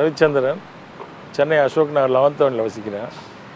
Ravichandran Chennai Ashok Nagar eleventh ஒன்ல வசிக்கிறேன்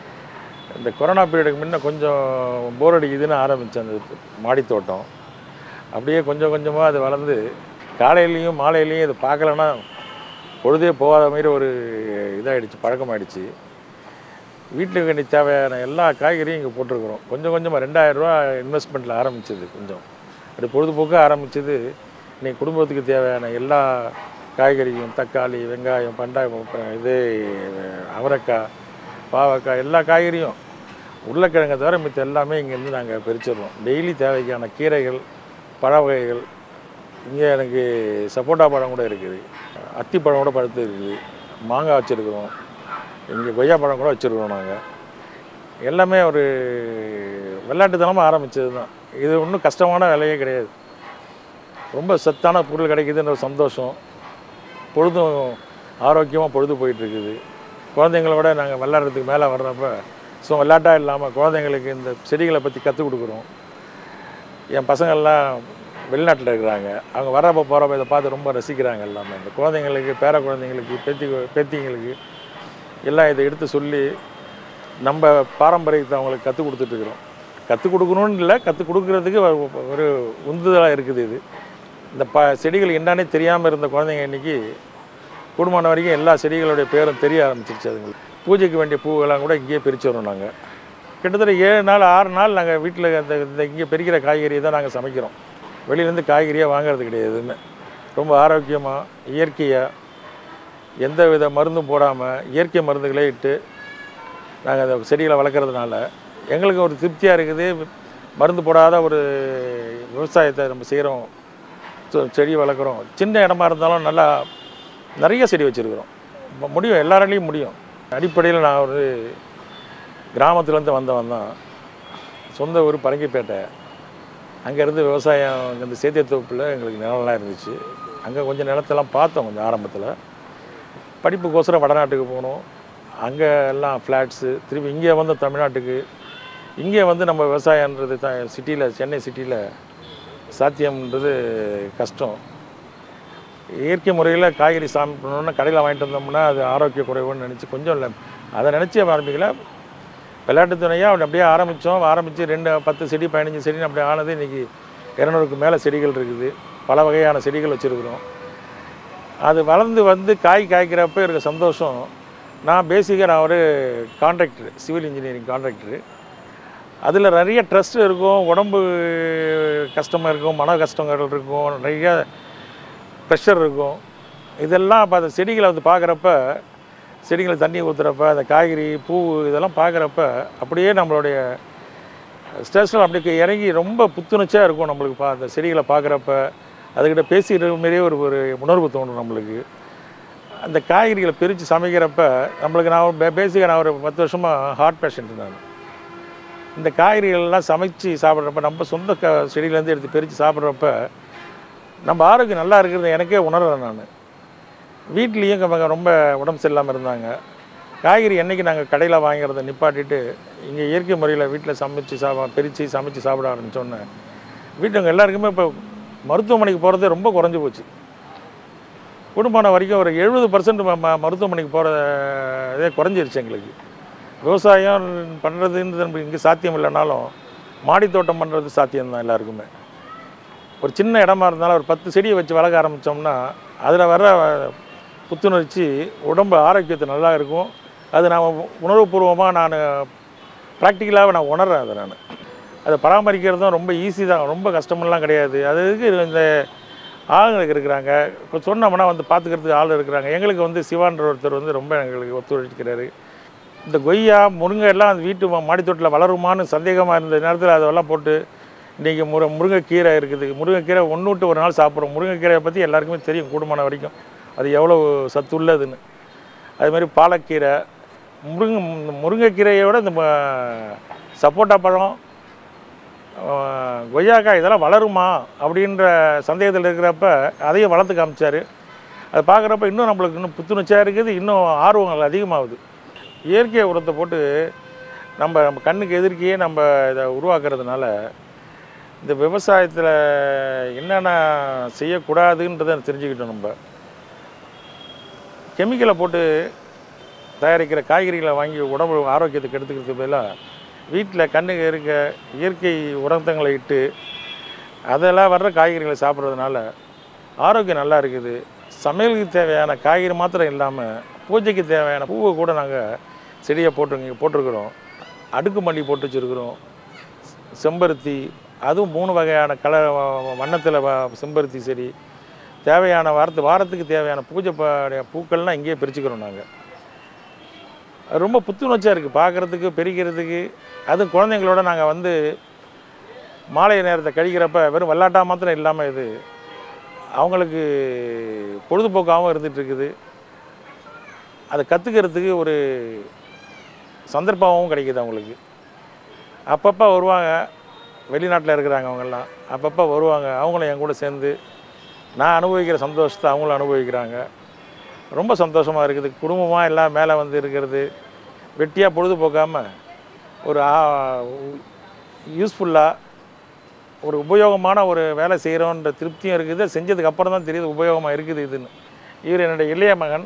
இந்த கொரோனா பீரியடுக்கு முன்ன கொஞ்சம் போர் அடிக்குதுன்னு ஆரம்பித்தேன் அந்த மாடித் தோட்டம் அப்படியே கொஞ்சம் கொஞ்சமாக அது வளர்ந்து காலையிலையும் மாலையிலையும் இது பார்க்கலன்னா பொழுதே போகாத மாதிரி ஒரு இதாகிடுச்சு பழக்கமாயிடுச்சு வீட்டுக்கு வேண்டிய தேவையான எல்லா காய்கறியும் இங்கே போட்டிருக்கிறோம் கொஞ்சம் கொஞ்சமாக ரெண்டாயிரரூவா இன்வெஸ்ட்மெண்ட்டில் ஆரம்பிச்சது கொஞ்சம் அப்படி பொழுதுபோக்காக ஆரம்பிச்சது இன்னைக்கு குடும்பத்துக்கு தேவையான எல்லா காய்கறியும் தக்காளி வெங்காயம் பண்டாயம் அப்புறம் இது அவரைக்காய் பாவக்காய் எல்லா காய்கறியும் உருளைக்கிழங்கை தவிர மித்த எல்லாமே இங்கேருந்து நாங்கள் பிரிச்சிடுறோம் டெய்லி தேவைக்கான கீரைகள் பழ வகைகள் இங்கே எனக்கு சப்போட்டா பழம் கூட இருக்குது அத்தி பழம் கூட பழுத்து இருக்குது மாங்காய் வச்சுருக்குறோம் இங்கே கொய்யா பழம் கூட வச்சுருக்கோம் நாங்கள் எல்லாமே ஒரு விளையாட்டுத்தனமாக ஆரம்பித்தது தான் இது ஒன்றும் கஷ்டமான வேலையே கிடையாது ரொம்ப சத்தான பொருள் கிடைக்குதுன்ற ஒரு சந்தோஷம் பொழுதும் ஆரோக்கியமாக பொழுது போயிட்டுருக்குது குழந்தைங்களோட நாங்கள் விளையாடுறதுக்கு மேலே வர்றப்ப ஸோ விளையாட்டாக இல்லாமல் குழந்தைங்களுக்கு இந்த செடிகளை பற்றி கற்றுக் கொடுக்குறோம் என் பசங்கள்லாம் வெளிநாட்டில் இருக்கிறாங்க அவங்க வரப்போ போகிறப்ப இதை பார்த்து ரொம்ப ரசிக்கிறாங்க எல்லாமே இந்த குழந்தைங்களுக்கு பேர குழந்தைங்களுக்கு பேத்தி பேத்திங்களுக்கு எல்லாம் இதை எடுத்து சொல்லி நம்ம பாரம்பரியத்தை அவங்களுக்கு கற்றுக் கொடுத்துட்ருக்குறோம் கற்றுக் கொடுக்கணும்னு இல்லை கற்றுக் கொடுக்குறதுக்கு ஒரு- ஒரு உந்துதலாக இருக்குது இது இந்த ப செடிகள் என்னன்னே தெரியாமல் இருந்த குழந்தைங்க இன்றைக்கி கூடுமான வரைக்கும் எல்லா செடிகளுடைய பேரும் தெரிய ஆரம்பிச்சிருச்சு அதுங்களுக்கு பூஜைக்கு வேண்டிய பூவெல்லாம் கூட இங்கேயே பிரித்து வரோம் நாங்கள் கிட்டத்தட்ட ஏழு நாள் ஆறு நாள் நாங்கள் வீட்டில் அந்த இந்த இங்கே பெருக்கிற காய்கறியை தான் நாங்கள் சமைக்கிறோம் வெளியிலேருந்து காய்கறியாக வாங்குறது கிடையாது எதுவுமே ரொம்ப ஆரோக்கியமாக இயற்கையாக எந்த வித மருந்தும் போடாமல் இயற்கை மருந்துகளே இட்டு நாங்கள் அந்த செடிகளை வளர்க்குறதுனால எங்களுக்கு ஒரு திருப்தியாக இருக்குது மருந்து போடாத ஒரு விவசாயத்தை நம்ம செய்கிறோம் செடி வளர்க்குறோம் சின்ன இடமா இருந்தாலும் நல்லா நிறைய செடி வச்சுருக்குறோம் ம- முடியும் எல்லாராலையும் முடியும் அடிப்படையில் நான் ஒரு கிராமத்துலேருந்து வந்தவன் தான் சொந்த ஊர் பரங்கிப்பேட்டை அங்கேருந்து விவசாயம் இந்த சேத்தியத்தோப்பில் எங்களுக்கு நிலம்லாம் இருந்துச்சு அங்கே கொஞ்சம் நிலத்தெல்லாம் பார்த்தோம் கொஞ்சம் ஆரம்பத்தில் படிப்புக்கோசரம் வடநாட்டுக்கு போனோம் அங்கே எல்லாம் ஃப்ளாட்ஸு திருப்பி இங்கே வந்து தமிழ்நாட்டுக்கு இங்கே வந்து நம்ம விவசாயன்றது த சிட்டியில் சென்னை சிட்டியில் சாத்தியம்ன்றது கஷ்டம் இயற்கை முறையில் காய்கறி சாப்பிடணும்னா கடையில் வாங்கிட்டு வந்தோம்னா அது ஆரோக்கிய குறைவுன்னு நினச்சி கொஞ்சம் இல்லை அதை நினச்சி ஆரம்பிக்கல விளையாட்டு துணையாக அப்படி அப்படியே ஆரம்பித்தோம் ஆரம்பித்து ரெண்டு பத்து செடி பதினஞ்சு செடி அப்படி ஆனது இன்றைக்கி இரநூறுக்கு மேலே செடிகள் இருக்குது பல வகையான செடிகள் வச்சுருக்குறோம் அது வளர்ந்து வந்து காய் காய்க்கிறப்ப இருக்க சந்தோஷம் நான் பேசிக்காக நான் ஒரு கான்ட்ராக்டர் சிவில் இன்ஜினியரிங் கான்ட்ராக்டர் அதில் நிறைய ட்ரஸ்ட் இருக்கும் உடம்பு கஷ்டமாக இருக்கும் மன கஷ்டங்கள் இருக்கும் நிறைய ப்ரெஷர் இருக்கும் இதெல்லாம் அப்போ அந்த செடிகளை வந்து பார்க்குறப்ப செடிகளை தண்ணி ஊற்றுறப்ப அந்த காய்கறி பூ இதெல்லாம் பார்க்குறப்ப அப்படியே நம்மளுடைய ஸ்ட்ரெஸ்ஸில் அப்படி இறங்கி ரொம்ப புத்துணர்ச்சியாக இருக்கும் நம்மளுக்கு பா அந்த செடிகளை பார்க்குறப்ப அதுக்கிட்ட பேசிக்கிற மாதிரியே ஒரு ஒரு உணர்வு தோணும் நம்மளுக்கு அந்த காய்கறிகளை பிரித்து சமைக்கிறப்ப நம்மளுக்கு நான் பேசிக்காக நான் ஒரு பத்து வருஷமாக ஹார்ட் பேஷண்ட் நான் இந்த காய்கறிகள்லாம் சமைச்சு சாப்பிட்றப்ப நம்ம சொந்த க செடியிலேருந்து எடுத்து பிரித்து சாப்பிட்றப்ப நம்ம ஆரோக்கியம் நல்லா இருக்கிறது எனக்கே உணர்றேன் நான் வீட்லேயும் அவங்க ரொம்ப உடம்பு சரியில்லாமல் இருந்தாங்க காய்கறி என்றைக்கு நாங்கள் கடையில் வாங்கிறத நிப்பாட்டிட்டு இங்கே இயற்கை முறையில் வீட்டில் சமைச்சு சாப்பா பிரித்து சமைச்சு சாப்பிட ஆரம்பித்தோன்னே வீட்டுங்க எல்லாருக்குமே இப்போ மருத்துவமனைக்கு போகிறது ரொம்ப குறைஞ்சி போச்சு குடும்பம் வரைக்கும் ஒரு எழுபது பர்சன்ட் மருத்துவமனைக்கு போகிற இதே குறைஞ்சிருச்சு எங்களுக்கு விவசாயம் பண்ணுறதுன்றது நமக்கு இங்கே சாத்தியம் இல்லைனாலும் மாடித் தோட்டம் பண்ணுறது சாத்தியம்தான் எல்லாருக்குமே ஒரு சின்ன இடமா இருந்தாலும் ஒரு பத்து செடியை வச்சு வளர்க்க ஆரம்பித்தோம்னா அதில் வர புத்துணர்ச்சி உடம்பு ஆரோக்கியத்தை நல்லா இருக்கும் அது நான் உணர்வுபூர்வமாக நான் ப்ராக்டிக்கலாக நான் உணர்றேன் அதை நான் அதை பராமரிக்கிறதும் ரொம்ப ஈஸி தான் ரொம்ப கஷ்டமெல்லாம் கிடையாது அது இதுக்கு இந்த ஆளுங்களுக்கு இருக்கிறாங்க இப்போ சொன்னோம்னா வந்து பார்த்துக்கிறதுக்கு ஆள் இருக்கிறாங்க எங்களுக்கு வந்து சிவான்ற ஒருத்தர் வந்து ரொம்ப எங்களுக்கு ஒத்துழைக்கிறாரு இந்த கொய்யா முருங்கை எல்லாம் அந்த வீட்டு மா- மாடித்தோட்டில் வளருமான்னு சந்தேகமாக இருந்த நேரத்தில் அதெல்லாம் போட்டு இன்றைக்கி முரு முருங்கைக்கீரை இருக்குது முருங்கைக்கீரை ஒன்று விட்டு ஒரு நாள் சாப்பிட்றோம் முருங்கைக்கீரையை பற்றி எல்லாருக்குமே தெரியும் கூடுமான வரைக்கும் அது எவ்வளோ சத்து உள்ளதுன்னு அது மாதிரி பாலக்கீரை முருங்கை முருங்கைக்கீரையை விட இந்த ம- சப்போட்டா பழம் ஆஹ், கொய்யாக்காய் இதெல்லாம் வளருமா அப்படின்ற சந்தேகத்தில் இருக்கிறப்ப அதையும் வளர்த்து காமிச்சார் அதை பார்க்குறப்ப இன்னும் நம்மளுக்கு இன்னும் புத்துணர்ச்சியாக இருக்குது இன்னும் ஆர்வங்கள் அதிகமாகுது இயற்கை உரத்தை போட்டு நம்ம நம்ம கண்ணுக்கு எதிர்க்கையே நம்ம இதை உருவாக்குறதுனால இந்த விவசாயத்தில் என்னென்ன செய்யக்கூடாதுன்றதை தெரிஞ்சுக்கிட்டோம் நம்ம கெமிக்கலை போட்டு தயாரிக்கிற காய்கறிகளை வாங்கி உடம்பு ஆரோக்கியத்துக்கு எடுத்துக்கிறதுக்கு பதிலாக வீட்டில் கண்ணுக்கு இருக்க இயற்கை உரத்தங்களை இட்டு அதெல்லாம் வர்ற காய்கறிகளை சாப்பிட்றதுனால ஆரோக்கியம் நல்லா இருக்குது சமையலுக்கு தேவையான காய்கறி மாத்திரம் இல்லாமல் பூஜைக்கு தேவையான பூவை கூட நாங்கள் செடியை போட்டு போட்டிருக்கிறோம் அடுக்கு மல்லி போட்டு வச்சுருக்குறோம் செம்பருத்தி அதுவும் மூணு வகையான கலர் வண்ணத்தில் செம்பருத்தி செடி தேவையான வாரத்து வாரத்துக்கு தேவையான பூஜை ப- பூக்கள்லாம் இங்கேயே பிரிச்சுக்கிறோம் நாங்கள் அது ரொம்ப புத்துணர்ச்சியாக இருக்குது பார்க்குறதுக்கு பெருக்கிறதுக்கு அதுவும் குழந்தைங்களோட நாங்கள் வந்து மாலை நேரத்தை கழிக்கிறப்ப வெறும் விளாட்டா மாத்திரம் இல்லாமல் இது அவங்களுக்கு பொழுதுபோக்காகவும் இருந்துட்டு இருக்குது அதை கற்றுக்கிறதுக்கு ஒரு சந்தர்ப்பமாகவும் கிடைக்குது அவங்களுக்கு அப்பப்போ வருவாங்க வெளிநாட்டில் இருக்கிறாங்க அவங்கெல்லாம் அப்பப்போ வருவாங்க அவங்களும் என் கூட சேர்ந்து நான் அனுபவிக்கிற சந்தோஷத்தை அவங்களும் அனுபவிக்கிறாங்க ரொம்ப சந்தோஷமாக இருக்குது குடும்பமாக எல்லாம் மேலே வந்து இருக்கிறது வெட்டியாக பொழுதுபோக்காமல் ஒரு யூஸ்ஃபுல்லாக ஒரு உபயோகமான ஒரு வேலை செய்கிறோன்ற திருப்தியும் இருக்குது செஞ்சதுக்கு அப்புறம் தான் தெரியுது உபயோகமாக இருக்குது இதுன்னு இவர் என்னுடைய இளைய மகன்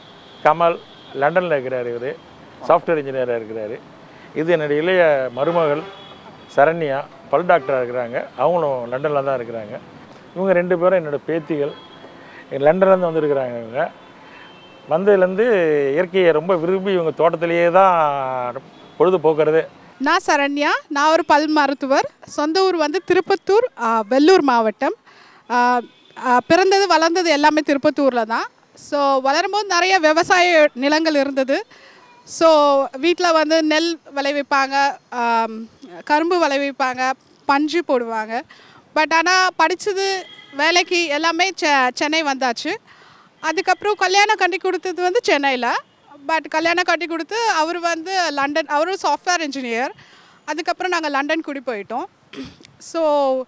கமல் லண்டனில் இருக்கிறார் இவர் சாஃப்ட்வேர் இன்ஜினியராக இருக்கிறாரு இது என்னுடைய இளைய மருமகள் சரண்யா பல் டாக்டராக இருக்கிறாங்க அவங்களும் லண்டனில் தான் இருக்கிறாங்க இவங்க ரெண்டு பேரும் என்னோடய பேத்திகள் லண்டன்லேருந்து வந்திருக்கிறாங்க இவங்க வந்ததுலேருந்து இயற்கையை ரொம்ப விரும்பி இவங்க தோட்டத்திலேயே தான் பொழுது போக்குறது நான் சரண்யா நான் ஒரு பல் மருத்துவர் சொந்த ஊர் வந்து திருப்பத்தூர் ஆ, வெள்ளூர் மாவட்டம் ஆ, ஆ, பிறந்தது வளர்ந்தது எல்லாமே திருப்பத்தூரில் தான் ஸோ வளரும்போது நிறைய விவசாய நிலங்கள் இருந்தது ஸோ வீட்டில் வந்து நெல் விளைவிப்பாங்க ஆம், கரும்பு விளைவிப்பாங்க பஞ்சு போடுவாங்க பட் ஆனால் படித்தது வேலைக்கு எல்லாமே செ சென்னை வந்தாச்சு அதுக்கப்புறம் கல்யாணம் கட்டி கொடுத்தது வந்து சென்னையில் பட் கல்யாணம் கட்டி கொடுத்து அவர் வந்து லண்டன் அவரும் சாஃப்ட்வேர் இன்ஜினியர் அதுக்கப்புறம் நாங்கள் லண்டன் குடி போயிட்டோம் ஸோ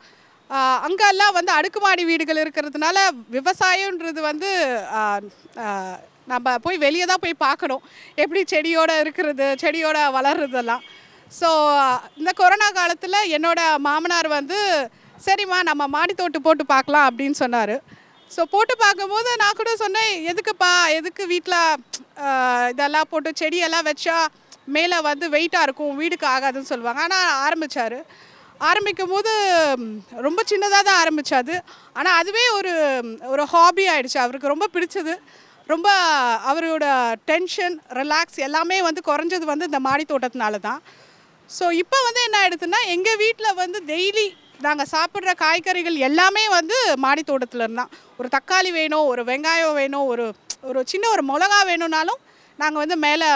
அங்கெல்லாம் வந்து அடுக்குமாடி வீடுகள் இருக்கிறதுனால விவசாயன்றது வந்து ஆ, ஆ, நம்ம போய் வெளியே தான் போய் பார்க்கணும் எப்படி செடியோட இருக்கிறது செடியோட வளர்றதெல்லாம் ஸோ இந்த கொரோனா காலத்தில் என்னோட மாமனார் வந்து சரிம்மா நம்ம மாடி தோட்டு போட்டு பார்க்கலாம் அப்படின்னு சொன்னார் ஸோ போட்டு பார்க்கும்போது நான் கூட சொன்னேன் எதுக்குப்பா எதுக்கு வீட்டில் இதெல்லாம் போட்டு செடியெல்லாம் வச்சா மேலே வந்து வெயிட்டாக இருக்கும் வீடுக்கு ஆகாதுன்னு சொல்லுவாங்க ஆனால் ஆரம்பித்தார் ஆரம்பிக்கும் போது ம், ரொம்ப சின்னதாக தான் ஆரம்பிச்சாது ஆனால் அதுவே ஒரு ஒரு ஹாபி ஆயிடுச்சு அவருக்கு ரொம்ப பிடிச்சது ரொம்ப அவரோட டென்ஷன் ரிலாக்ஸ் எல்லாமே வந்து குறைஞ்சது வந்து இந்த மாடி தோட்டத்தினால தான் ஸோ இப்போ வந்து என்ன ஆயிடுதுன்னா எங்கள் வீட்டில் வந்து டெய்லி நாங்கள் சாப்பிட்ற காய்கறிகள் எல்லாமே வந்து மாடி தோட்டத்தில் இருந்தான் ஒரு தக்காளி வேணும் ஒரு வெங்காயம் வேணும் ஒரு ஒரு சின்ன ஒரு மிளகா வேணும்னாலும் நாங்கள் வந்து மேலே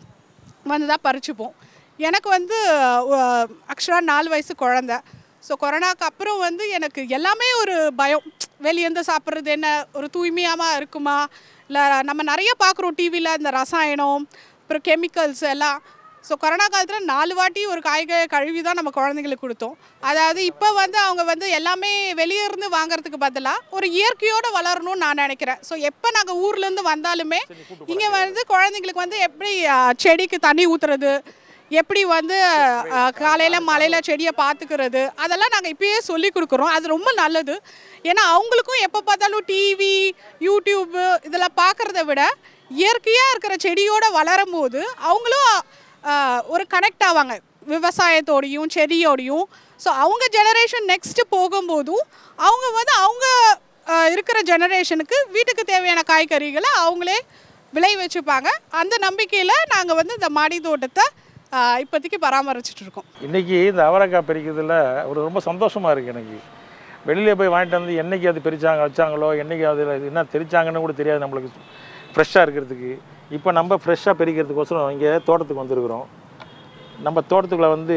வந்து தான் பறிச்சுப்போம் எனக்கு வந்து ஆக்சுவலாக நாலு வயசு குழந்த ஸோ கொரோனாக்கு அப்புறம் வந்து எனக்கு எல்லாமே ஒரு பயம் வெளியேருந்து சாப்பிட்றது என்ன ஒரு தூய்மையாமல் இருக்குமா இல்லை நம்ம நிறைய பார்க்குறோம் டிவியில் இந்த ரசாயனம் அப்புறம் கெமிக்கல்ஸ் எல்லாம் ஸோ கொரோனா காலத்தில் நாலு வாட்டி ஒரு காய்கறி கழுவி தான் நம்ம குழந்தைங்களுக்கு கொடுத்தோம் அதாவது இப்போ வந்து அவங்க வந்து எல்லாமே வெளியே இருந்து வாங்குறதுக்கு பதிலாக ஒரு இயற்கையோடு வளரணும்னு நான் நினைக்கிறேன் ஸோ எப்போ நாங்கள் ஊர்லேருந்து வந்தாலுமே இங்கே வந்து குழந்தைங்களுக்கு வந்து எப்படி ஆ, செடிக்கு தண்ணி ஊற்றுறது எப்படி வந்து காலையில் மலையில் செடியை பார்த்துக்கிறது அதெல்லாம் நாங்கள் இப்பயே சொல்லி கொடுக்குறோம் அது ரொம்ப நல்லது ஏன்னா அவங்களுக்கும் எப்போ பார்த்தாலும் டிவி யூடியூப்பு இதெல்லாம் பார்க்குறத விட இயற்கையாக இருக்கிற செடியோட வளரும் போது அவங்களும் ஆ, ஒரு கனெக்ட் ஆவாங்க விவசாயத்தோடையும் செடியோடையும் ஸோ அவங்க ஜெனரேஷன் நெக்ஸ்ட்டு போகும்போதும் அவங்க வந்து அவங்க ஆ, இருக்கிற ஜெனரேஷனுக்கு வீட்டுக்கு தேவையான காய்கறிகளை அவங்களே விளை வச்சுப்பாங்க அந்த நம்பிக்கையில் நாங்கள் வந்து இந்த மாடி தோட்டத்தை ஆ, இப்போதைக்கு பராமரிச்சுட்டு இருக்கோம் இன்றைக்கி இந்த அவரைக்காய் பறிக்கிறதுல ஒரு ரொம்ப சந்தோஷமாக இருக்குது எனக்கு வெளியில் போய் வாங்கிட்டு வந்து என்னைக்கு அது பிரித்தாங்க வச்சாங்களோ என்னைக்கு அதில் இது என்ன தெரிச்சாங்கன்னு கூட தெரியாது நம்மளுக்கு ஃப்ரெஷ்ஷாக இருக்கிறதுக்கு இப்போ நம்ம ஃப்ரெஷ்ஷாக பறிக்கிறதுக்கோசரம் இங்கே தோட்டத்துக்கு வந்திருக்கிறோம் நம்ம தோட்டத்துக்குள்ள வந்து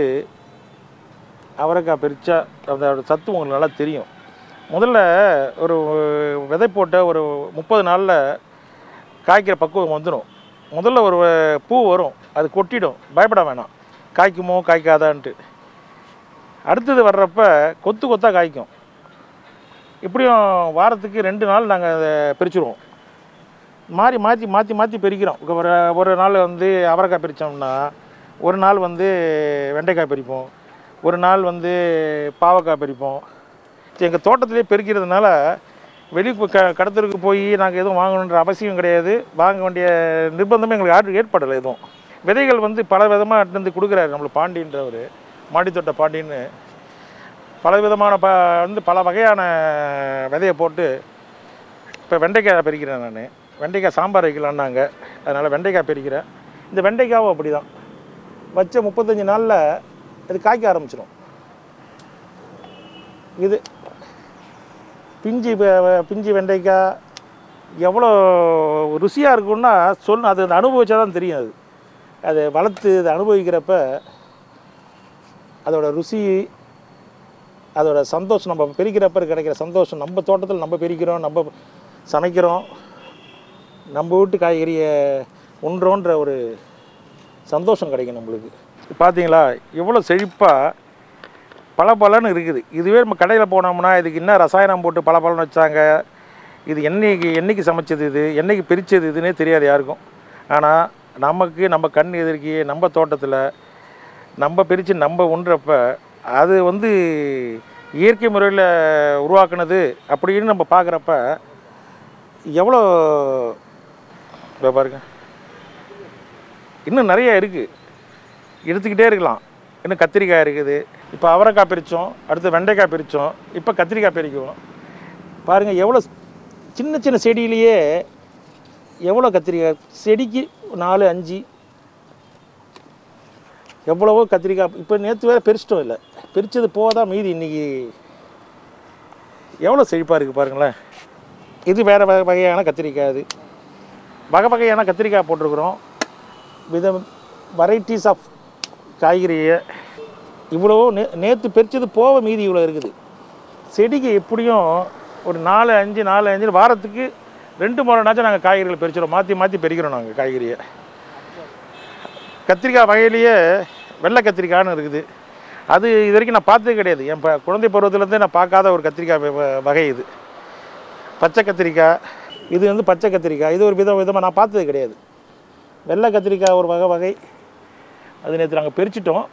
அவரைக்காய் பறித்தா அதோட சத்து உங்களுக்கு நல்லா தெரியும் முதல்ல ஒரு விதை போட்ட ஒரு முப்பது நாளில் காய்க்கிற பக்குவம் வந்துடும் முதல்ல ஒரு பூ வரும் அது கொட்டிடும் பயப்பட வேணாம் காய்க்குமோ காய்க்காதான்ட்டு அடுத்தது வர்றப்ப கொத்து கொத்தாக காய்க்கும் இப்படியும் வாரத்துக்கு ரெண்டு நாள் நாங்கள் அதை பிரிச்சுருவோம் மாறி மாற்றி மாற்றி மாற்றி பிரிக்கிறோம் இப்ப ஒரு ஒரு நாள் வந்து அவரைக்காய் பிரித்தோம்னா ஒரு நாள் வந்து வெண்டைக்காய் பறிப்போம் ஒரு நாள் வந்து பாவக்காய் பறிப்போம் எங்கள் தோட்டத்திலே பெருக்கிறதுனால வெளி க கடத்தலுக்கு போய் நாங்கள் எதுவும் வாங்கணுன்ற அவசியம் கிடையாது வாங்க வேண்டிய நிர்பந்தமே எங்களுக்கு ஆர்டர் ஏற்படலை எதுவும் விதைகள் வந்து பல விதமாக இருந்து கொடுக்குறாரு நம்மளுக்கு பாண்டின்றவர் மாடித்தோட்ட பாண்டின்னு பல விதமான ப வந்து பல வகையான விதையை போட்டு இப்போ வெண்டைக்காய் பறிக்கிறேன் நான் வெண்டைக்காய் சாம்பார் வைக்கலான்னாங்க அதனால் வெண்டைக்காய் பறிக்கிறேன் இந்த வெண்டைக்காவும் அப்படி தான் வச்ச முப்பத்தஞ்சு நாளில் இது காய்க்க ஆரம்பிச்சிடும் இது பிஞ்சு வெ- வெ- பிஞ்சு வெண்டைக்காய் எவ்வளோ ருசியாக இருக்கும்னா சொல் அது அந்த அனுபவிச்சா தான் தெரியும் அது அதை வளர்த்து அதை அனுபவிக்கிறப்ப அதோட ருசி அதோட சந்தோஷம் நம்ம பிரிக்கிறப்ப கிடைக்கிற சந்தோஷம் நம்ம தோட்டத்தில் நம்ம பிரிக்கிறோம் நம்ம சமைக்கிறோம் நம்ம வீட்டு காய்கறியை உண்றோன்ற ஒரு சந்தோஷம் கிடைக்கும் நம்மளுக்கு பார்த்தீங்களா எவ்வளோ செழிப்பாக பல பலன்னு இருக்குது இதுவே நம்ம கடையில் போனோம்னா இதுக்கு என்ன ரசாயனம் போட்டு பல பலன்னு வச்சாங்க இது என்னைக்கு என்னைக்கு சமைச்சது இது என்னைக்கு பிரித்தது இதுன்னே தெரியாது யாருக்கும் ஆனால் நமக்கு நம்ம கண் எதிர்க்கி நம்ம தோட்டத்தில் நம்ம பிரித்து நம்ம உண்றப்ப அது வந்து இயற்கை முறையில் உருவாக்குனது அப்படின்னு நம்ம பார்க்குறப்ப எவ்வளோ இதோ பாருங்க இன்னும் நிறைய இருக்குது எடுத்துக்கிட்டே இருக்கலாம் இன்னும் கத்திரிக்காய் இருக்குது இப்போ அவரைக்காய் பிரித்தோம் அடுத்து வெண்டைக்காய் பிரித்தோம் இப்போ கத்திரிக்காய் பிரிக்குவோம் பாருங்கள் எவ்வளோ சின்ன சின்ன செடியிலேயே எவ்வளோ கத்திரிக்காய் செடிக்கு நாலு அஞ்சு எவ்வளவோ கத்திரிக்காய் இப்போ நேற்று வேறு பிரிச்சிட்டோம் இல்லை பிரித்தது போதான் மீதி இன்றைக்கி எவ்வளோ செழிப்பாக இருக்குது பாருங்களேன் இது வேறு வகை வகையான கத்திரிக்காய் அது வகை வகையான கத்திரிக்காய் போட்டிருக்கிறோம் வித வெரைட்டிஸ் ஆஃப் காய்கறியை இவ்வளவோ நே நேற்று பிரித்தது போக மீதி இவ்வளோ இருக்குது செடிக்கு எப்படியும் ஒரு நாலு அஞ்சு நாலு அஞ்சு வாரத்துக்கு ரெண்டு முறைனாச்சும் நாங்கள் காய்கறிகள் பறிச்சிடும் மாற்றி மாற்றி பறிக்கிறோம் நாங்கள் காய்கறியை கத்திரிக்காய் வகையிலேயே வெள்ளை கத்திரிக்காய்னு இருக்குது அது இது வரைக்கும் நான் பார்த்ததே கிடையாது என் ப குழந்தை பருவத்துலேருந்தே நான் பார்க்காத ஒரு கத்திரிக்காய் வ- வ- வகை இது பச்சை கத்திரிக்காய் இது வந்து பச்சை கத்திரிக்காய் இது ஒரு விதம் விதமாக நான் பார்த்தது கிடையாது வெள்ளை கத்திரிக்காய் ஒரு வகை வகை அது நேற்று நாங்கள் பிரிச்சிட்டோம்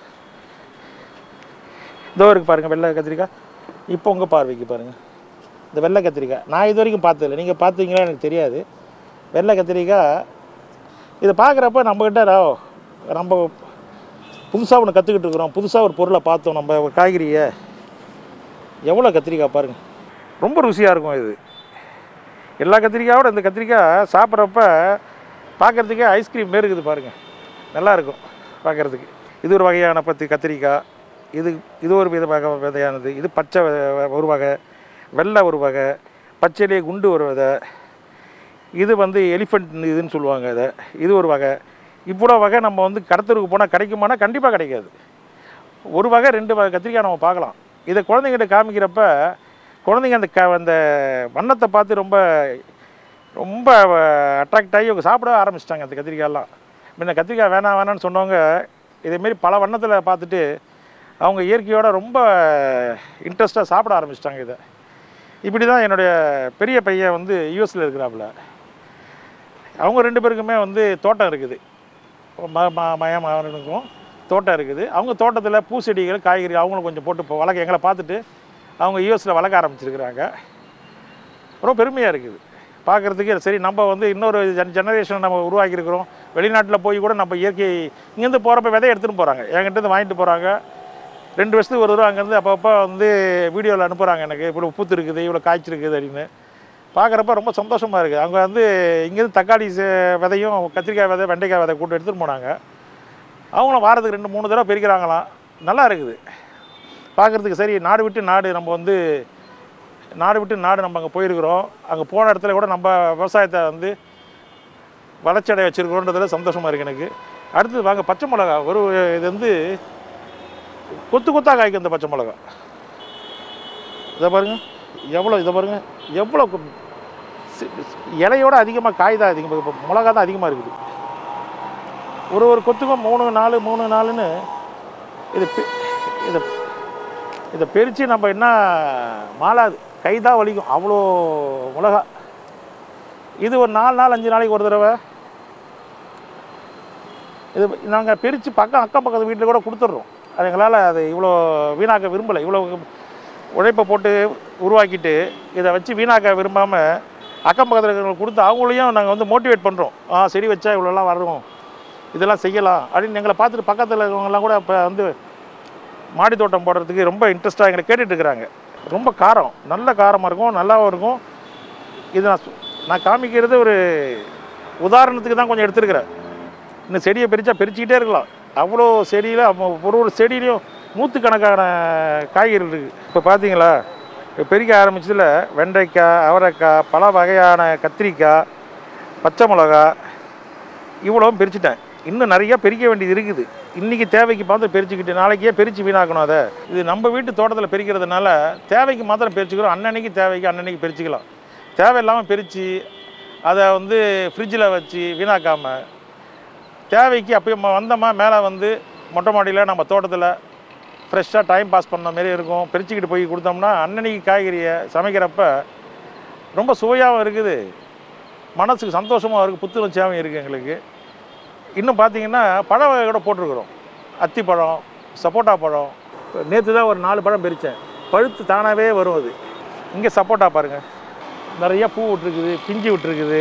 இதோ இருக்கு பாருங்கள் வெள்ளை கத்திரிக்காய் இப்போ உங்கள் பார்வைக்கு பாருங்கள் இந்த வெள்ளை கத்திரிக்காய் நான் இது வரைக்கும் பார்த்ததில்ல நீங்கள் பார்த்தீங்களா எனக்கு தெரியாது வெள்ளை கத்திரிக்காய் இதை பார்க்குறப்ப நம்மக்கிட்ட ரா- நம்ம புதுசாக ஒன்று கற்றுக்கிட்டு இருக்கிறோம் புதுசாக ஒரு பொருளை பார்த்தோம் நம்ம ஒரு காய்கறியை எவ்வளோ கத்திரிக்காய் பாருங்கள் ரொம்ப ருசியாக இருக்கும் இது எல்லா கத்திரிக்காயோட இந்த கத்திரிக்காய் சாப்பிட்றப்ப பார்க்குறதுக்கே ஐஸ்கிரீம் மாரி இருக்குது பாருங்கள் நல்லா இருக்கும் பார்க்குறதுக்கு இது ஒரு வகையான பத்து கத்திரிக்காய் இது இது ஒரு வித வகை விதையானது இது பச்சை வ- வ- ஒரு வகை வெள்ளை ஒரு வகை பச்சையிலே குண்டு ஒரு விதை இது வந்து எலிஃபண்ட் இதுன்னு சொல்லுவாங்க இதை இது ஒரு வகை இவ்வளோ வகை நம்ம வந்து கடத்தருக்கு போனால் கிடைக்குமானா கண்டிப்பாக கிடைக்காது ஒரு வகை ரெண்டு வகை கத்திரிக்காய் நம்ம பார்க்கலாம் இதை குழந்தைங்கிட்ட காமிக்கிறப்ப குழந்தைங்க அந்த க அந்த வண்ணத்தை பார்த்து ரொம்ப ரொம்ப அட்ராக்ட் ஆகி அவங்க சாப்பிட ஆரம்பிச்சிட்டாங்க அந்த கத்திரிக்காயெல்லாம் முன்ன கத்திரிக்காய் வேணாம் வேணாம்னு சொன்னவங்க இதேமாரி பல வண்ணத்தில் பார்த்துட்டு அவங்க இயற்கையோட ரொம்ப இன்ட்ரெஸ்ட்டாக சாப்பிட ஆரம்பிச்சிட்டாங்க இதை இப்படி தான் என்னுடைய பெரிய பையன் வந்து யூஎஸில் இருக்கிறாப்புல அவங்க ரெண்டு பேருக்குமே வந்து தோட்டம் இருக்குது ம ம- மய மகனுக்கும் தோட்டம் இருக்குது அவங்க தோட்டத்தில் பூச்செடிகள் காய்கறி அவங்களும் கொஞ்சம் போட்டு இப்போ வளர்க்க எங்களை பார்த்துட்டு அவங்க யூஎஸில் வளர்க்க ஆரம்பிச்சிருக்கிறாங்க ரொம்ப பெருமையாக இருக்குது பார்க்குறதுக்கு சரி நம்ம வந்து இன்னொரு ஜென் ஜெனரேஷன் நம்ம உருவாக்கியிருக்கிறோம் வெளிநாட்டில் போய் கூட நம்ம இயற்கை இங்கேருந்து போகிறப்ப விதைய எடுத்துகிட்டு போகிறாங்க என்கிட்ட இருந்து வாங்கிட்டு போகிறாங்க ரெண்டு வருஷத்துக்கு ஒரு தடவை அங்கேருந்து அப்பப்போ வந்து வீடியோவில் அனுப்புகிறாங்க எனக்கு இவ்வளோ பூத்து இருக்குது இவ்வளோ காய்ச்சிருக்குது அப்படின்னு பார்க்குறப்ப ரொம்ப சந்தோஷமாக இருக்குது அவங்க வந்து இங்கேருந்து தக்காளி சே- விதையும் கத்திரிக்காய் விதை வெண்டைக்காய் விதை கூட்டு எடுத்துகிட்டு போனாங்க அவங்களும் வாரத்துக்கு ரெண்டு மூணு தடவை பிரிக்கிறாங்களாம் நல்லா இருக்குது பார்க்குறதுக்கு சரி நாடு விட்டு நாடு நம்ம வந்து நாடு விட்டு நாடு நம்ம அங்கே போயிருக்கிறோம் அங்கே போன இடத்துல கூட நம்ம விவசாயத்தை வந்து வளர்ச்சி அடைய வச்சுருக்கிறோன்றதுல சந்தோஷமாக இருக்குது எனக்கு அடுத்தது வாங்க பச்சை மிளகா ஒரு இது வந்து கொத்து கொத்தாக காய்க்கும் இந்த பச்சை மிளகா இதை பாருங்க எவ்வளோ இதை பாருங்க எவ்வளோ கு- சி- சி- இலையோட அதிகமாக காய் தான் அதிகமாக இப்போ மிளகா தான் அதிகமாக இருக்குது ஒரு ஒரு கொத்துக்கும் மூணு நாலு மூணு நாலுன்னு இது பி- இதை இதை பிரித்து நம்ம என்ன மாளாது கை தான் வலிக்கும் அவ்வளோ மிளகா இது ஒரு நாலு நாள் அஞ்சு நாளைக்கு ஒரு தடவை இது நாங்கள் பிரித்து பக்கம் அக்கம் பக்கத்து வீட்டில் கூட கொடுத்துட்றோம் அது எங்களால் அது இவ்வளோ வீணாக்க விரும்பலை இவ்வளோ உழைப்பை போட்டு உருவாக்கிட்டு இதை வச்சு வீணாக்க விரும்பாமல் அக்கம் பக்கத்தில் இருக்கிறவங்களுக்கு கொடுத்து அவங்களையும் நாங்கள் வந்து மோட்டிவேட் பண்ணுறோம் ஆ செடி வச்சா இவ்வளோலாம் வரும் இதெல்லாம் செய்யலாம் அப்படின்னு எங்களை பார்த்துட்டு பக்கத்தில் இருக்கிறவங்கலாம் கூட இப்போ வந்து மாடி தோட்டம் போடுறதுக்கு ரொம்ப இன்ட்ரெஸ்ட்டாக எங்களை கேட்டுட்டு இருக்கிறாங்க ரொம்ப காரம் நல்ல காரமாக இருக்கும் நல்லாவும் இருக்கும் இது நான் சு- நான் காமிக்கிறது ஒரு உதாரணத்துக்கு தான் கொஞ்சம் எடுத்துருக்கிறேன் இன்னும் செடியை பிரித்தா பிரிச்சுக்கிட்டே இருக்கலாம் அவ்வளோ செடியில் ஒரு ஒரு செடியிலையும் நூற்றுக்கணக்கான காய்கறி இருக்குது இப்போ பார்த்தீங்களா இப்போ பெருக்க ஆரம்பிச்சதில் வெண்டைக்காய் அவரைக்காய் பல வகையான கத்திரிக்காய் பச்சை மிளகா இவ்வளவும் பிரிச்சுட்டேன் இன்னும் நிறைய பிரிக்க வேண்டியது இருக்குது இன்றைக்கி தேவைக்கு பார்த்து பிரிச்சுக்கிட்டு நாளைக்கே பிரித்து வீணாக்கணும் அதை இது நம்ம வீட்டு தோட்டத்தில் பிரிக்கிறதுனால தேவைக்கு மாத்திரம் பிரிச்சுக்கிறோம் அன்னன்னைக்கு தேவைக்கு அன்னன்னைக்கு பிரிச்சுக்கலாம் தேவையில்லாமல் பிரித்து அதை வந்து ஃப்ரிட்ஜில் வச்சு வீணாக்காமல் தேவைக்கு அப்போ வந்தோமா மேலே வந்து மொட்டை மாடியில் நம்ம தோட்டத்தில் ஃப்ரெஷ்ஷாக டைம் பாஸ் பண்ண மாரி இருக்கும் பிரிச்சுக்கிட்டு போய் கொடுத்தோம்னா அன்னன்னைக்கு காய்கறியை சமைக்கிறப்ப ரொம்ப சுவையாகவும் இருக்குது மனசுக்கு சந்தோஷமாக இருக்குது புத்துணர்ச்சியாகவும் இருக்குது எங்களுக்கு இன்னும் பார்த்தீங்கன்னா பழ வகை கூட போட்டிருக்கிறோம் அத்திப்பழம் சப்போட்டா பழம் நேற்று தான் ஒரு நாலு பழம் பிரித்தேன் பழுத்து தானாகவே வரும் அது இங்கே சப்போட்டா பாருங்கள் நிறைய பூ விட்டுருக்குது பிஞ்சு விட்டுருக்குது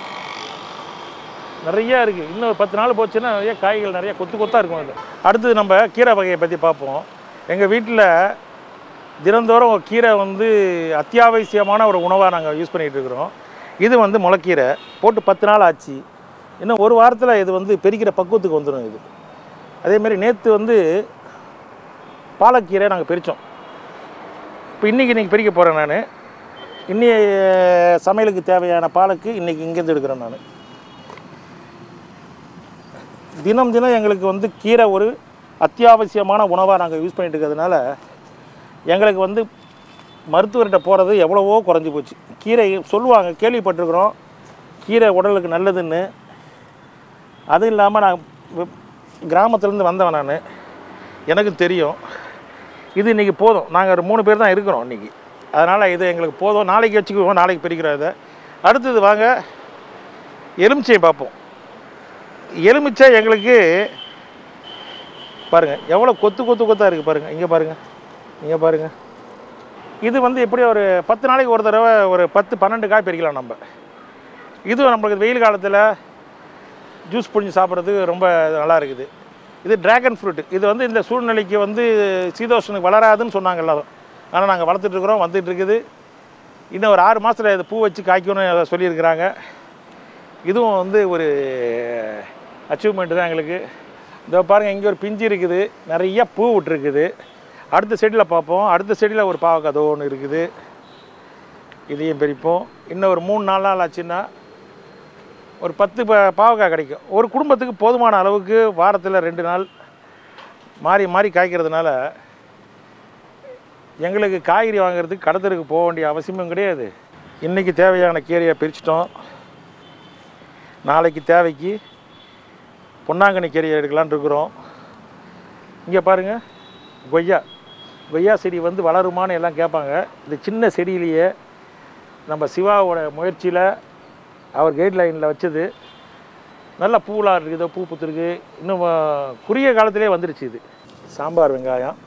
நிறைய இருக்குது இன்னும் ஒரு பத்து நாள் போச்சுன்னா நிறைய காய்கள் நிறைய கொத்து கொத்தாக இருக்கும் அது அடுத்தது நம்ம கீரை வகையை பற்றி பார்ப்போம் எங்கள் வீட்டில் தினந்தோறும் ஒரு கீரை வந்து அத்தியாவசியமான ஒரு உணவாக நாங்கள் யூஸ் பண்ணிகிட்டு இருக்கிறோம் இது வந்து முளைக்கீரை போட்டு பத்து நாள் ஆச்சு இன்னும் ஒரு வாரத்தில் இது வந்து பெருக்கிற பக்குவத்துக்கு வந்துடும் இது அதேமாரி நேற்று வந்து பாலக்கீரை நாங்கள் பிரித்தோம் இப்போ இன்றைக்கி இன்றைக்கி பிரிக்க போகிறேன் நான் இன்னைய சமையலுக்கு தேவையான பாலுக்கு இன்றைக்கி இங்கேருந்து எடுக்கிறேன் நான் தினம் தினம் எங்களுக்கு வந்து கீரை ஒரு அத்தியாவசியமான உணவாக நாங்கள் யூஸ் பண்ணிட்டு இருக்கிறதுனால எங்களுக்கு வந்து மருத்துவர்கிட்ட போகிறது எவ்வளவோ குறைஞ்சி போச்சு கீரை சொல்லுவாங்க கேள்விப்பட்டிருக்கிறோம் கீரை உடலுக்கு நல்லதுன்னு அதுவும் இல்லாமல் நான் வி- கிராமத்துலேருந்து வந்தவன் நான் எனக்கு தெரியும் இது இன்றைக்கி போதும் நாங்கள் ஒரு மூணு பேர் தான் இருக்கிறோம் இன்றைக்கி அதனால் இது எங்களுக்கு போதும் நாளைக்கு வச்சுக்குவோம் நாளைக்கு பிரிக்கிறோம் இதை அடுத்தது வாங்க எலுமிச்சையை பார்ப்போம் எலுமிச்சை எங்களுக்கு பாருங்கள் எவ்வளோ கொத்து கொத்து கொத்தாக இருக்குது பாருங்கள் இங்கே பாருங்கள் இங்கே பாருங்கள் இது வந்து எப்படி ஒரு பத்து நாளைக்கு ஒரு தடவை ஒரு பத்து பன்னெண்டு காய் பறிக்கலாம் நம்ம இது நம்மளுக்கு வெயில் காலத்தில் ஜூஸ் புழிஞ்சு சாப்பிட்றதுக்கு ரொம்ப நல்லா இருக்குது இது டிராகன் ஃப்ரூட் இது வந்து இந்த சூழ்நிலைக்கு வந்து சீதோஷனுக்கு வளராதுன்னு சொன்னாங்க எல்லாரும் ஆனால் நாங்கள் வளர்த்துட்ருக்குறோம் வந்துட்டு இருக்குது இன்னும் ஒரு ஆறு மாதத்தில் இது பூ வச்சு காய்க்கணும்னு சொல்லியிருக்கிறாங்க இதுவும் வந்து ஒரு அச்சீவ்மெண்ட் தான் எங்களுக்கு இதோ பாருங்கள் இங்கே ஒரு பிஞ்சு இருக்குது நிறைய பூ விட்டுருக்குது அடுத்த செடியில் பார்ப்போம் அடுத்த செடியில் ஒரு பாவக்காய் அதோ ஒன்று இருக்குது இதையும் பிரிப்போம் இன்னும் ஒரு மூணு நாலு நாள் ஆச்சுன்னா ஒரு பத்து ப- பாவக்காய் கிடைக்கும் ஒரு குடும்பத்துக்கு போதுமான அளவுக்கு வாரத்தில் ரெண்டு நாள் மாறி மாறி காய்க்கிறதுனால எங்களுக்கு காய்கறி வாங்குறதுக்கு கடத்தருக்கு போக வேண்டிய அவசியமும் கிடையாது இன்றைக்கி தேவையான கீரையை பிரிச்சிட்டோம் நாளைக்கு தேவைக்கு பொன்னாங்கண்ணி கீரையை எடுக்கலான்னு இருக்கிறோம் இங்கே பாருங்கள் கொய்யா கொய்யா செடி வந்து வளருமான்னு எல்லாம் கேட்பாங்க இந்த சின்ன செடியிலேயே நம்ம சிவாவோட முயற்சியில் அவர் கைட்லைனில் வச்சது நல்ல பூலாம் இருக்குது பூ பூத்துருக்கு இன்னும் அஹ், குறுகிய காலத்திலே வந்துருச்சு இது சாம்பார் வெங்காயம்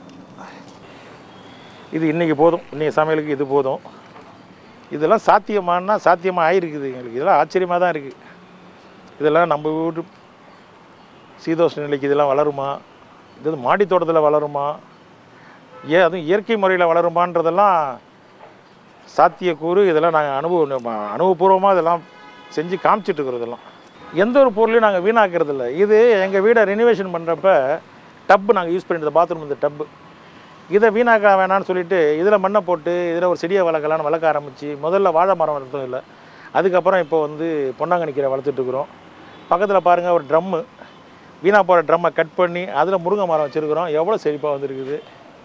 இது இன்றைக்கி போதும் இன்றைக்கி சமையலுக்கு இது போதும் இதெல்லாம் சாத்தியமானா சாத்தியமாக ஆயிருக்குது எங்களுக்கு இதெல்லாம் ஆச்சரியமாக தான் இருக்குது இதெல்லாம் நம்ம வீட்டு சீதோஷ்ண நிலைக்கு இதெல்லாம் வளருமா இது மாடி தோட்டத்தில் வளருமா ஏ அதுவும் இயற்கை முறையில் வளருமான்றதெல்லாம் சாத்தியக்கூறு இதெல்லாம் நாங்கள் அனுபவம் அனுபவபூர்வமாக இதெல்லாம் செஞ்சு காமிச்சிட்டு இருக்கிறோம் இதெல்லாம் எந்த ஒரு பொருளையும் நாங்கள் வீணாக்கிறது இல்லை இது எங்கள் வீடை ரெனிவேஷன் பண்ணுறப்ப டப்பு நாங்கள் யூஸ் பண்ணிட்டு பாத்ரூம் இந்த டப்பு இதை வீணாக்க வேணாம்னு சொல்லிட்டு இதில் மண்ணை போட்டு இதில் ஒரு செடியை வளர்க்கலான்னு வளர்க்க ஆரம்பித்து முதல்ல வாழை மரம் வளர்த்ததும் இல்லை அதுக்கப்புறம் இப்போ வந்து பொன்னாங்கண்ணி கீரை வளர்த்துட்டு இருக்கிறோம் பக்கத்தில் பாருங்கள் ஒரு ட்ரம்மு வீணாக போகிற ட்ரம்மை கட் பண்ணி அதில் முருங்கை மரம் வச்சுருக்கிறோம் எவ்வளோ செழிப்பாக வந்திருக்குது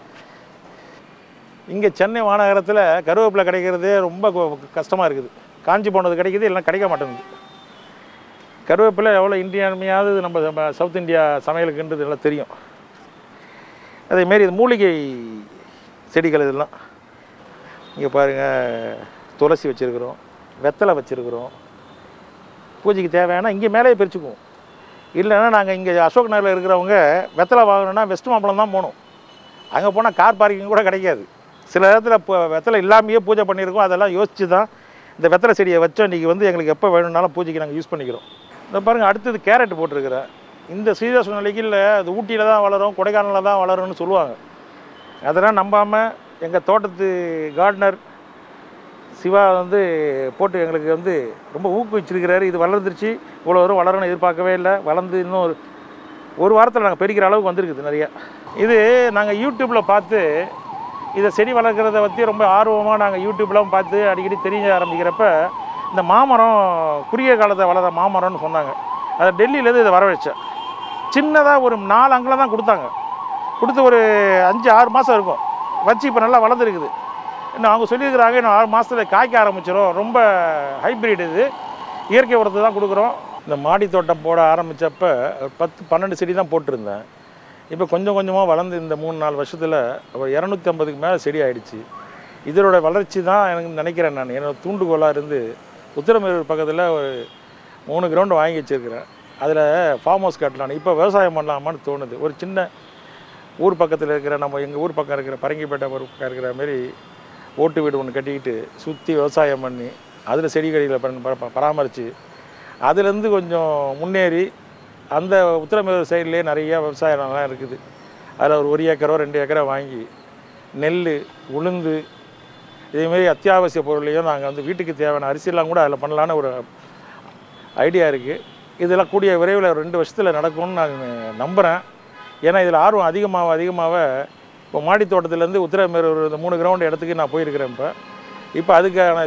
இங்கே சென்னை மாநகரத்தில் கருவேப்பிலை கிடைக்கிறதே ரொம்ப கஷ்டமாக இருக்குது காஞ்சி போனது கிடைக்குது இல்லைன்னா கிடைக்க மாட்டேங்குது கருவேப்பிலை எவ்வளோ இந்தியாமையாவது நம்ம நம்ம சவுத் இந்தியா சமையலுக்குன்றது எல்லாம் தெரியும் அதேமாரி இது மூலிகை செடிகள் இதெல்லாம் இங்கே பாருங்கள் துளசி வச்சுருக்குறோம் வெத்தலை வச்சுருக்குறோம் பூஜைக்கு தேவையான இங்கே மேலேயே பிரிச்சுக்குவோம் இல்லைன்னா நாங்கள் இங்கே அசோக் நகரில் இருக்கிறவங்க வெத்தலை வாங்கணும்னா வெஸ்ட் மாம்பழம் தான் போகணும் அங்கே போனால் கார் பார்க்கிங் கூட கிடைக்காது சில இடத்துல இப்போ வெத்தலை இல்லாமையே பூஜை பண்ணியிருக்கோம் அதெல்லாம் யோசித்து தான் இந்த வெத்தலை செடியை வச்சோம் இன்றைக்கி வந்து எங்களுக்கு எப்போ வேணும்னாலும் பூஜைக்கு நாங்கள் யூஸ் பண்ணிக்கிறோம் இந்த பாருங்கள் அடுத்தது கேரட் போட்டிருக்கிறேன் இந்த சீதோஷ நிலைக்கு இல்லை அது ஊட்டியில் தான் வளரும் கொடைக்கானலில் தான் வளரும்னு சொல்லுவாங்க அதெல்லாம் நம்பாமல் எங்கள் தோட்டத்து கார்டனர் சிவா வந்து போட்டு எங்களுக்கு வந்து ரொம்ப ஊக்குவிச்சிருக்கிறாரு இது வளர்ந்துருச்சு இவ்வளோ வரும் வளரணும்னு எதிர்பார்க்கவே இல்லை வளர்ந்து இன்னும் ஒரு ஒரு வாரத்தில் நாங்கள் பெருக்கிற அளவுக்கு வந்திருக்குது நிறையா இது நாங்கள் யூடியூப்பில் பார்த்து இதை செடி வளர்க்குறத பற்றி ரொம்ப ஆர்வமாக நாங்கள் யூடியூப்லாம் பார்த்து அடிக்கடி தெரிய ஆரம்பிக்கிறப்ப இந்த மாமரம் குறுகிய காலத்தை வளர மாமரம்னு சொன்னாங்க அதை டெல்லியிலேருந்து இதை வரவழைச்சேன் சின்னதாக ஒரு நாலு அங்கில் தான் கொடுத்தாங்க கொடுத்து ஒரு அஞ்சு ஆறு மாதம் இருக்கும் வச்சு இப்போ நல்லா வளர்ந்துருக்குது இன்னும் அவங்க சொல்லியிருக்கிறாங்க இன்னும் ஆறு மாதத்தில் காய்க்க ஆரம்பிச்சிடும் ரொம்ப ஹைப்ரிட் இது இயற்கை உரத்தை தான் கொடுக்குறோம் இந்த மாடி தோட்டம் போட ஆரம்பித்தப்ப பத்து பன்னெண்டு செடி தான் போட்டிருந்தேன் இப்போ கொஞ்சம் கொஞ்சமாக வளர்ந்து இந்த மூணு நாலு வருஷத்தில் ஒரு இரநூத்தி ஐம்பதுக்கு மேலே செடி ஆயிடுச்சு இதனோட வளர்ச்சி தான் எனக்கு நினைக்கிறேன் நான் என்னோட தூண்டுகோலாக இருந்து உத்திரமேரூர் பக்கத்தில் ஒரு மூணு கிரவுண்டு வாங்கி வச்சுருக்கிறேன் அதில் ஃபார்ம் ஹவுஸ் கட்டலான்னு இப்போ விவசாயம் பண்ணலாமான்னு தோணுது ஒரு சின்ன ஊர் பக்கத்தில் இருக்கிற நம்ம எங்கள் ஊர் பக்கம் இருக்கிற பரங்கிப்பேட்டை ஊர் பக்கம் இருக்கிற மாதிரி ஓட்டு வீடு ஒன்று கட்டிக்கிட்டு சுற்றி விவசாயம் பண்ணி அதில் செடி கொடிகளை பர- பர- பராமரித்து அதுலேருந்து கொஞ்சம் முன்னேறி அந்த உத்திரமேரூர் சைட்லேயே நிறைய விவசாய நிலம் இருக்குது அதில் ஒரு ஒரு ஏக்கரோ ரெண்டு ஏக்கரோ வாங்கி நெல் உளுந்து இதேமாரி அத்தியாவசிய பொருளையும் நாங்கள் வந்து வீட்டுக்கு தேவையான அரிசியெல்லாம் கூட அதில் பண்ணலான்னு ஒரு ஐடியா இருக்குது இதெல்லாம் கூடிய விரைவில் ஒரு ரெண்டு வருஷத்தில் நடக்கும்னு நான் நம்புகிறேன் ஏன்னா இதில் ஆர்வம் அதிகமாக அதிகமாக இப்போ மாடி தோட்டத்துலேருந்து உத்திரமேரூர் இந்த மூணு கிரவுண்ட் இடத்துக்கு நான் போயிருக்கிறேன் இப்போ இப்போ அதுக்கான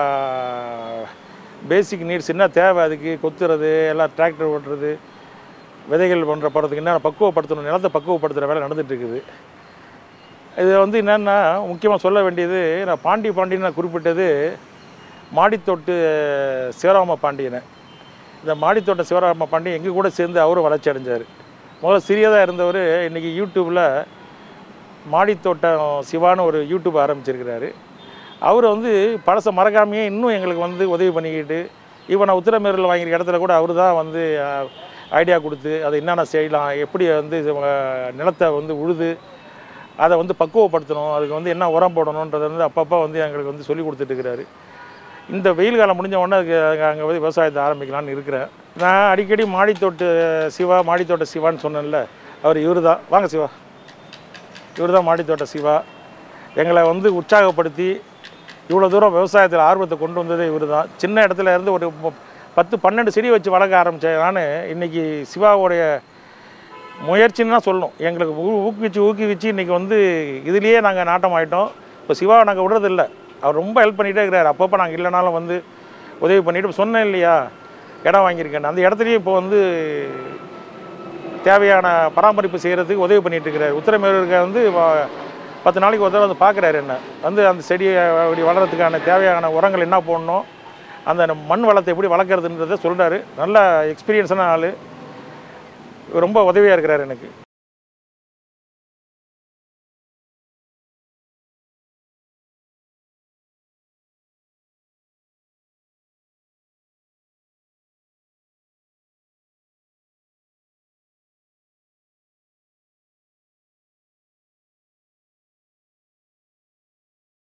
பேசிக் நீட்ஸ் என்ன தேவை அதுக்கு கொத்துறது எல்லாம் டிராக்டர் ஓட்டுறது விதைகள் பண்ணுற போகிறதுக்கு என்ன பக்குவப்படுத்தணும் நிலத்தை பக்குவப்படுத்துகிற வேலை நடந்துட்டு இருக்குது இது வந்து என்னென்னா முக்கியமாக சொல்ல வேண்டியது நான் பாண்டி பாண்டியன் நான் குறிப்பிட்டது மாடித்தோட்டு சிவராம பாண்டியனை இந்த மாடித்தோட்ட சிவராம பாண்டியன் எங்கள் கூட சேர்ந்து அவரும் வளர்ச்சி அடைஞ்சார் முதல்ல சிறியதாக இருந்தவர் இன்றைக்கி யூடியூப்பில் மாடித்தோட்டம் சிவான்னு ஒரு யூடியூப் ஆரம்பிச்சிருக்கிறாரு அவர் வந்து பழசை மறக்காமையே இன்னும் எங்களுக்கு வந்து உதவி பண்ணிக்கிட்டு இப்போ நான் உத்திரமேரூரில் வாங்கியிருக்க இடத்துல கூட அவர் தான் வந்து ஐடியா கொடுத்து அதை என்னென்ன செய்யலாம் எப்படி வந்து அஹ், நிலத்தை வந்து உழுது அதை வந்து பக்குவப்படுத்தணும் அதுக்கு வந்து என்ன உரம் போடணுன்றதை வந்து அப்பப்போ வந்து எங்களுக்கு வந்து சொல்லி கொடுத்துட்டு இருக்கிறாரு இந்த வெயில் காலம் முடிஞ்ச உடனே அதுக்கு அங்கே வந்து விவசாயத்தை ஆரம்பிக்கலாம்னு இருக்கிறேன் நான் அடிக்கடி மாடித்தோட்டு சிவா மாடித்தோட்ட சிவான்னு சொன்னேன்ல அவர் இவர் தான் வாங்க சிவா இவர் தான் மாடித்தோட்ட சிவா எங்களை வந்து உற்சாகப்படுத்தி இவ்வளோ தூரம் விவசாயத்தில் ஆர்வத்தை கொண்டு வந்ததே இவர் தான் சின்ன இடத்துல இருந்து ஒரு மு- பத்து பன்னெண்டு செடி வச்சு வளர்க்க ஆரம்பித்தேன் நான் இன்றைக்கி சிவாவுடைய முயற்சின்னு தான் சொல்லணும் எங்களுக்கு ஊ- ஊக்குவிச்சு ஊக்குவிச்சு இன்றைக்கி வந்து இதுலேயே நாங்கள் நாட்டம் ஆகிட்டோம் இப்போ சிவாவை நாங்கள் விடுறதில்ல அவர் ரொம்ப ஹெல்ப் பண்ணிகிட்டே இருக்கிறார் அப்பப்போ நாங்கள் இல்லைனாலும் வந்து உதவி பண்ணிட்டு சொன்னேன் இல்லையா இடம் வாங்கியிருக்கேன் அந்த இடத்துலையே இப்போ வந்து தேவையான பராமரிப்பு செய்கிறதுக்கு உதவி பண்ணிட்டு இருக்கிறார் உத்தரமேரூருக்கு வந்து வ- பத்து நாளைக்கு ஒரு தடவை வந்து பார்க்குறாரு என்ன வந்து அந்த செடியை அப்படி வளர்கிறதுக்கான தேவையான உரங்கள் என்ன போடணும் அந்த மண் வளத்தை எப்படி வளர்க்குறதுன்றதை சொல்கிறாரு நல்ல எக்ஸ்பீரியன்ஸான ஆள் ரொம்ப உதவியாக இருக்கிறார் எனக்கு